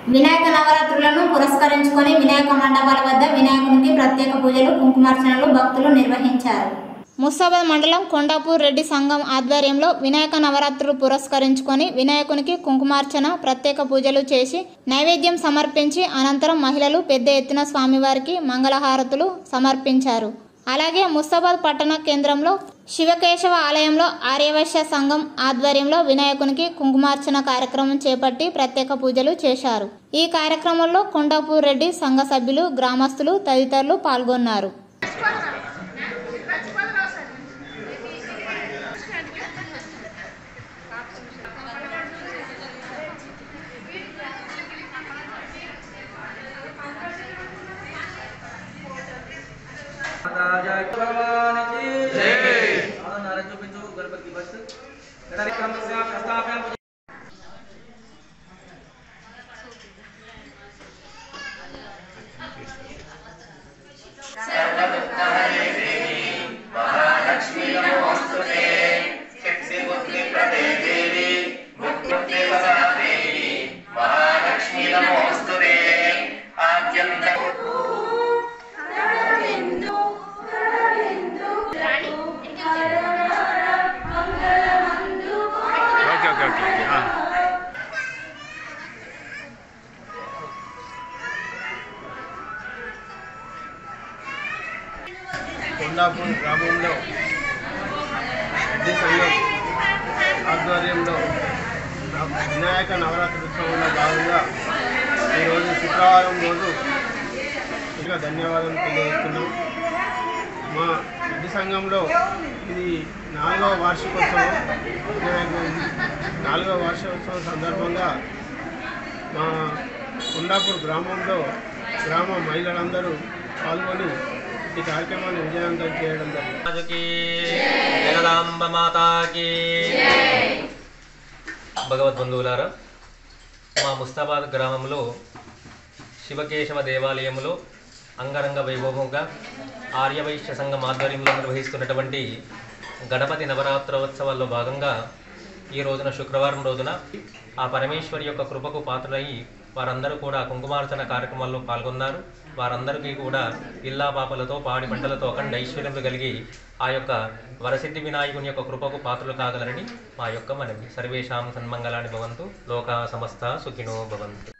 వినాయక నవరాత్రులను పురస్కరించుకొని వినాయక మండపాల వద్ద వినాయకునికి ప్రత్యేక పూజలు కుంకుమార్చనలు భక్తులు నిర్వహించారు ముస్తాబాద్ మండలం కొండాపూర్ రెడ్డి సంఘం ఆధ్వర్యంలో వినాయక నవరాత్రులు పురస్కరించుకొని వినాయకునికి కుంకుమార్చన ప్రత్యేక పూజలు చేసి నైవేద్యం సమర్పించి అనంతరం మహిళలు పెద్ద ఎత్తున స్వామివారికి మంగళహారతులు సమర్పించారు అలాగే ముస్తాబాద్ పట్టణ కేంద్రంలో శివకేశవ ఆలయంలో ఆర్యవైశ్య సంఘం ఆధ్వర్యంలో వినాయకునికి కుంకుమార్చన కార్యక్రమం చేపట్టి ప్రత్యేక పూజలు చేశారు ఈ కార్యక్రమంలో కొండాపూర్ రెడ్డి సంఘ సభ్యులు గ్రామస్తులు తదితరులు పాల్గొన్నారు రాజా భగవానికి జై ఆనందాన్ని చూపించు గణపతి బస్ కార్యక్రమస్య ప్రస్తాప్యం ఓకే ఓకే ఓకే ఓకే ఆ. కొండాపూర్ గ్రామంలో రెడ్డి సంఘం ఆధ్వర్యంలో నవ- వినాయక నవరాత్రి ఉత్సవంలో భాగంగా ఈరోజు శుక్రవారం రోజు ఇంకా ధన్యవాదాలు తెలియజేస్తున్నాం మా రెడ్డి సంఘంలో ఇది నాలుగవ వార్షికోత్సవం వినాయక నాలుగవ వార్షికోత్సవం సందర్భంగా మా కొండాపూర్ గ్రామంలో గ్రామ మహిళలందరూ పాల్గొని ఈ కార్యక్రమాన్ని విజయవంతం చేయడం జరిగింది రాజుకి జగదాంబ మాతాకి భగవద్బంధువులారా మా ముస్తాబాద్ గ్రామంలో శివకేశవ దేవాలయంలో అంగరంగ వైభవంగా ఆర్యవైశ్య సంఘం ఆధ్వర్యంలో నిర్వహిస్తున్నటువంటి గణపతి నవరాత్రోత్సవాల్లో భాగంగా ఈ రోజున శుక్రవారం రోజున ఆ పరమేశ్వరి యొక్క కృపకు పాత్రలయ్యి వారందరూ కూడా కుంకుమార్చన కార్యక్రమాల్లో పాల్గొన్నారు వారందరికీ కూడా ఇల్లా పాపలతో పాడి పంటలతో అఖండ ఐశ్వర్యములు కలిగి ఆ యొక్క వరసిద్ధి వినాయకుని యొక్క కృపకు పాత్రలు కాగలరని మా యొక్క మనవి సర్వేషాం సన్మంగళాన్ని భవంతు లోకా సమస్త సుఖినో భవంతు